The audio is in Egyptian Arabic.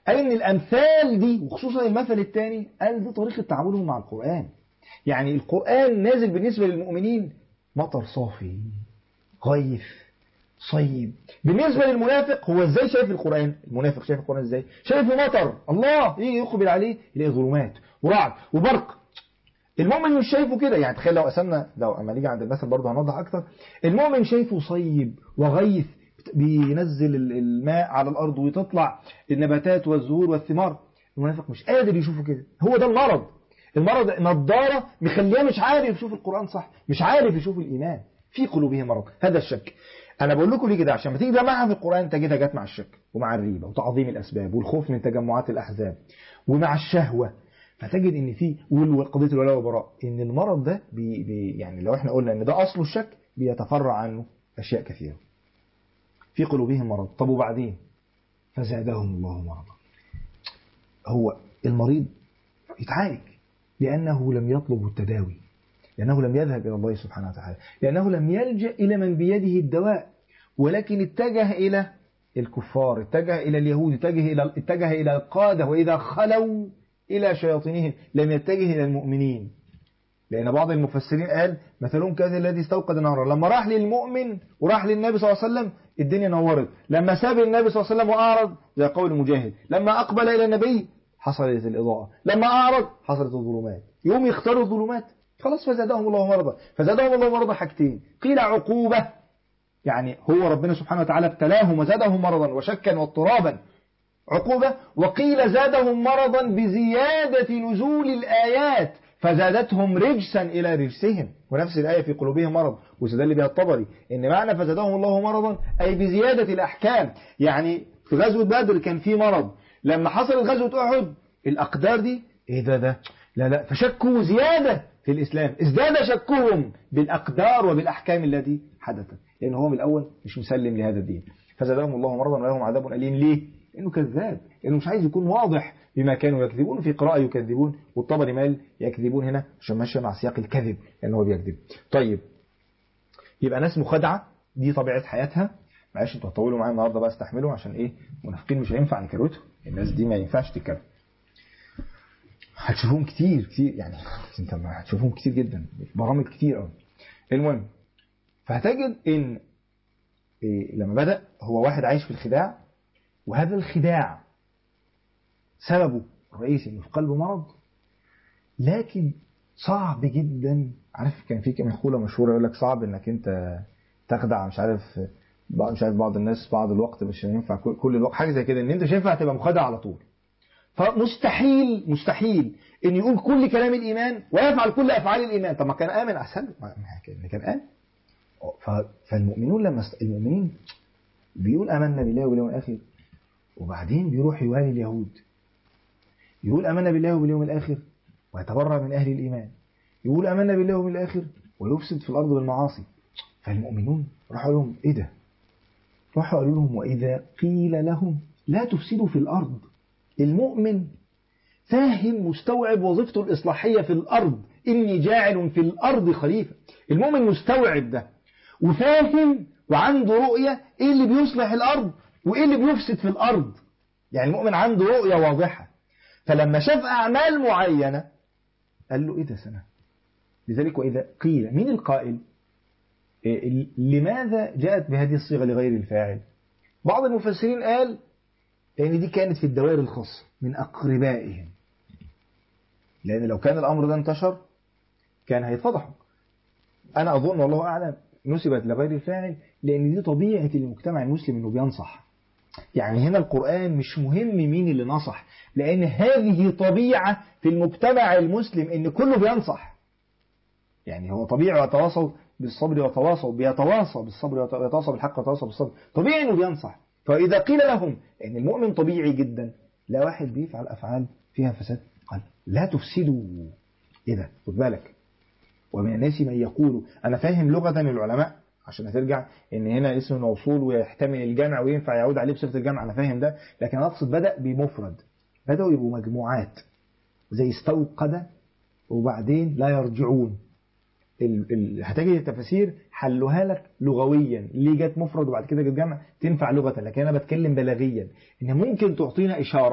قال ان الامثال دي وخصوصا المثل الثاني قال دي طريقه تعاملهم مع القران يعني القران نازل بالنسبه للمؤمنين مطر صافي غيث صيب بالنسبة للمنافق هو ازاي شايف القرآن المنافق شايف القرآن ازاي شايفه مطر الله يجي يقبل عليه يلاقي ظلمات ورعد وبرق المؤمن مش شايفه كده يعني تخيل لو قسمنا لو اما نيجي عند المثل برضه هنوضح اكتر المؤمن شايفه صيب وغيث بينزل الماء على الارض وتطلع النباتات والزهور والثمار المنافق مش قادر يشوفه كده هو ده المرض المرض نضاره مخليه مش عارف يشوف القرآن صح مش عارف يشوف الإيمان في قلوبهم مرض هذا الشك انا بقول لكم ليه كده عشان ما تيجي معها في القران تجدها جت مع الشك ومع الريبه وتعظيم الاسباب والخوف من تجمعات الاحزاب ومع الشهوه فتجد ان في وقضيه الولاء والبراء ان المرض ده بي بي يعني لو احنا قلنا ان ده اصله الشك بيتفرع عنه اشياء كثيره في قلوبهم مرض طب وبعدين فزادهم الله مرضا هو المريض يتعالج لانه لم يطلب التداوي لأنه لم يذهب إلى الله سبحانه وتعالى لأنه لم يلجأ إلى من بيده الدواء ولكن اتجه إلى الكفار اتجه إلى اليهود اتجه إلى, اتجه إلى القادة وإذا خلوا إلى شياطينهم لم يتجه إلى المؤمنين لأن بعض المفسرين قال مثلهم كذا الذي استوقد نارا لما راح للمؤمن وراح للنبي صلى الله عليه وسلم الدنيا نورت لما ساب النبي صلى الله عليه وسلم وأعرض زي قول المجاهد لما أقبل إلى النبي حصلت الإضاءة لما أعرض حصلت الظلمات يوم يختاروا الظلمات خلاص فزادهم الله مرضا فزادهم الله مرضا حاجتين قيل عقوبة يعني هو ربنا سبحانه وتعالى ابتلاهم وزادهم مرضا وشكا واضطرابا عقوبة وقيل زادهم مرضا بزيادة نزول الآيات فزادتهم رجسا إلى رجسهم ونفس الآية في قلوبهم مرض واستدل بها الطبري إن معنى فزادهم الله مرضا أي بزيادة الأحكام يعني في غزوة بدر كان في مرض لما حصلت غزوة أحد الأقدار دي إيه ده ده لا لا فشكوا زيادة في الإسلام ازداد شكهم بالأقدار وبالأحكام التي حدثت لأن هو من الأول مش مسلم لهذا الدين فزادهم الله مرضا ولهم عذاب أليم ليه؟ لأنه كذاب لأنه مش عايز يكون واضح بما كانوا يكذبون في قراءة يكذبون والطبري مال يكذبون هنا عشان ماشية مع سياق الكذب لأنه هو بيكذب طيب يبقى ناس مخادعة دي طبيعة حياتها معلش انتوا هتطولوا معايا النهارده بقى استحملوا عشان ايه منافقين مش هينفع نكروتهم الناس دي ما ينفعش تتكلم هتشوفهم كتير كتير يعني انت هتشوفهم كتير جدا برامج كتير قوي المهم فهتجد ان إيه لما بدأ هو واحد عايش في الخداع وهذا الخداع سببه الرئيسي انه في قلبه مرض لكن صعب جدا عارف كان في مقوله مشهوره يقول لك صعب انك انت تخدع مش عارف مش عارف بعض الناس بعض الوقت مش هينفع كل الوقت حاجه زي كده ان انت مش هينفع تبقى مخادع على طول فمستحيل مستحيل ان يقول كل كلام الايمان ويفعل كل افعال الايمان طب ما كان امن احسن ما كان امن فالمؤمنون لما المؤمنين بيقول امنا بالله واليوم الاخر وبعدين بيروح يوالي اليهود يقول امنا بالله واليوم الاخر ويتبرأ من اهل الايمان يقول امنا بالله واليوم الاخر ويفسد في الارض بالمعاصي فالمؤمنون راحوا لهم ايه ده راحوا قالوا لهم واذا قيل لهم لا تفسدوا في الارض المؤمن فاهم مستوعب وظيفته الإصلاحية في الأرض إني جاعل في الأرض خليفة المؤمن مستوعب ده وفاهم وعنده رؤية إيه اللي بيصلح الأرض وإيه اللي بيفسد في الأرض يعني المؤمن عنده رؤية واضحة فلما شاف أعمال معينة قال له إيه ده سنة لذلك وإذا قيل مين القائل إيه لماذا جاءت بهذه الصيغة لغير الفاعل بعض المفسرين قال لأن دي كانت في الدوائر الخاصة من أقربائهم لأن لو كان الأمر ده انتشر كان هيتفضحوا أنا أظن والله أعلم نسبت لغير الفاعل لأن دي طبيعة المجتمع المسلم إنه بينصح يعني هنا القرآن مش مهم مين اللي نصح لأن هذه طبيعة في المجتمع المسلم إن كله بينصح يعني هو طبيعي وتواصوا بالصبر وتواصوا بيتواصى بالصبر ويتواصى بالحق ويتواصى بالصبر طبيعي إنه بينصح فإذا قيل لهم إن المؤمن طبيعي جدا لا واحد بيفعل أفعال فيها فساد قال لا تفسدوا إيه ده خد بالك ومن الناس من يقول أنا فاهم لغة العلماء عشان هترجع إن هنا اسم موصول ويحتمل الجمع وينفع يعود عليه بصيغة الجمع أنا فاهم ده لكن أنا أقصد بدأ بمفرد بدأوا يبقوا مجموعات زي استوقد وبعدين لا يرجعون ال... ال... هتجد التفاسير حلوها لك لغويا ليه جت مفرد وبعد كده جت جمع تنفع لغة لكن أنا بتكلم بلاغيا إن ممكن تعطينا إشارة